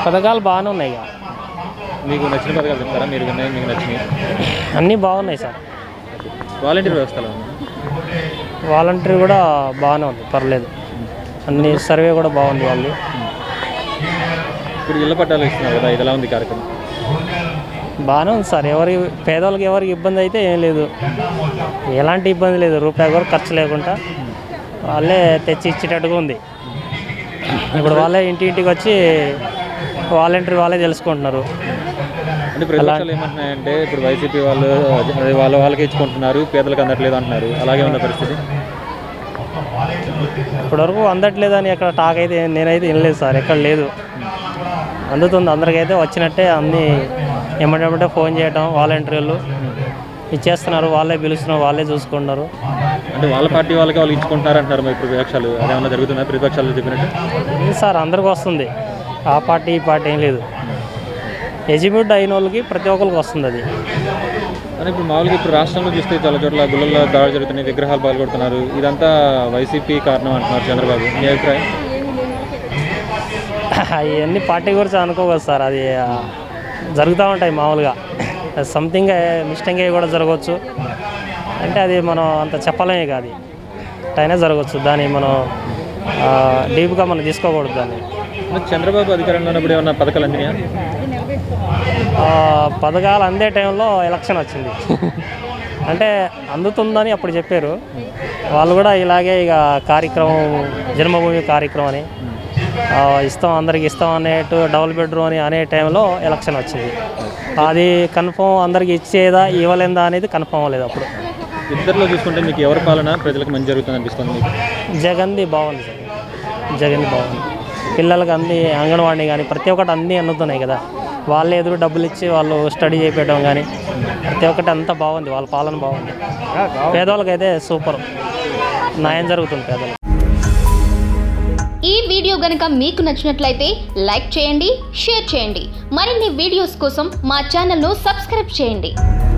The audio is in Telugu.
పథకాలు బాగానే ఉన్నాయి ఇక మీకు నచ్చిన పథకాలు చెప్తారా మీరు విన్నాయి మీకు నచ్చినాయి అన్నీ బాగున్నాయి సార్ వాలంటీర్ వ్యవస్థలో వాలంటరీ కూడా బాగానే ఉంది పర్లేదు అన్ని సర్వే కూడా బాగుంది వాళ్ళు ఇప్పుడు ఇళ్ల పట్టాలు ఇస్తున్నారు కదా ఇది ఎలా ఉంది కార్యక్రమం బాగానే ఉంది సార్ ఎవరి పేదవాళ్ళకి ఎవరికి ఇబ్బంది అయితే ఏం లేదు ఎలాంటి ఇబ్బంది లేదు రూపాయి కూడా ఖర్చు లేకుండా వాళ్ళే తెచ్చి ఇచ్చేటట్టుగా ఉంది ఇప్పుడు వాళ్ళే ఇంటి ఇంటికి వచ్చి వాలంటరీ వాళ్ళే తెలుసుకుంటున్నారు అంటే ప్రతిపక్షాలు ఏమంటున్నాయంటే ఇప్పుడు వైసీపీ వాళ్ళు అదే వాళ్ళ వాళ్ళకి ఇచ్చుకుంటున్నారు పేదలకు అందట్లేదు అంటున్నారు అలాగే ఉన్న పరిస్థితి ఇప్పటివరకు అందట్లేదని ఎక్కడ టాక్ అయితే నేనైతే వినలేదు సార్ ఎక్కడ లేదు అందుతుంది అందరికైతే వచ్చినట్టే అన్నీ ఎమ్మటెమ్మటే ఫోన్ చేయటం వాలంటీర్లు ఇచ్చేస్తున్నారు వాళ్ళే పిలుస్తున్నారు వాళ్ళే చూసుకుంటున్నారు అంటే వాళ్ళ పార్టీ వాళ్ళకి వాళ్ళు ఇచ్చుకుంటున్నారు అంటున్నారు మరి ప్రతిపక్షాలు అదేమన్నా జరుగుతున్నాయి ప్రతిపక్షాలు చెప్పినట్టు ఇది సార్ అందరికి వస్తుంది ఆ పార్టీ ఈ పార్టీ ఏం లేదు ఎజిమ్యూట్ అయిన వాళ్ళకి ప్రతి ఒక్కరికి వస్తుంది అది కానీ ఇప్పుడు మామూలుగా ఇప్పుడు రాష్ట్రంలో చూస్తే చాలా చోట్ల గుళ్ళల్లో దాడులు జరుగుతున్నాయి విగ్రహాలు పాల్గొడుతున్నారు ఇదంతా వైసీపీ కారణం అంటున్నారు చంద్రబాబు మీ అభిప్రాయం అవన్నీ పార్టీ గురించి అనుకోకూడదు సార్ అది ఆ, జరుగుతూ ఉంటాయి మామూలుగా సంథింగ్ మిస్టేక్ కూడా జరగవచ్చు అంటే అది మనం అంత చెప్పలేమే కాదు అయినా జరగవచ్చు దాన్ని మనం డీప్గా మనం తీసుకోకూడదు దాన్ని మరి చంద్రబాబు అధికారంలో ఉన్నప్పుడు ఏమన్నా పథకాలు అందినాయా ఆ, పథకాలు అందే టైంలో ఎలక్షన్ వచ్చింది అంటే అందుతుందని అప్పుడు చెప్పారు వాళ్ళు కూడా ఇలాగే ఇక కార్యక్రమం జన్మభూమి కార్యక్రమం అని ఆ, ఇస్తాం అందరికి ఇస్తాం అనేటు డబుల్ బెడ్రూమ్ అని అనే టైంలో ఎలక్షన్ వచ్చింది అది కన్ఫర్మ్ అందరికి ఇచ్చేదా ఇవ్వలేదా అనేది కన్ఫర్మ్ అవ్వలేదు అప్పుడు ఇద్దరిలో చూసుకుంటే మీకు ఎవరి పాలన ప్రజలకు మంచి జరుగుతుంది అనిపిస్తుంది మీకు జగన్ది బాగుంది సార్ జగన్ది బాగుంది పిల్లలకి అన్ని అంగన్వాడీ కానీ ప్రతి ఒక్కటి అన్నీ అందుతున్నాయి కదా వాళ్ళే ఎదురు డబ్బులు ఇచ్చి వాళ్ళు స్టడీ చేయించడం కానీ ప్రతి ఒక్కటి అంతా బాగుంది వాళ్ళ పాలన బాగుంది పేదవాళ్ళకైతే సూపర్ న్యాయం జరుగుతుంది పేదలకు ఈ వీడియో గనుక మీకు నచ్చినట్లయితే లైక్ చేయండి షేర్ చేయండి మరిన్ని వీడియోస్ కోసం మా ఛానల్ను సబ్స్క్రైబ్ చేయండి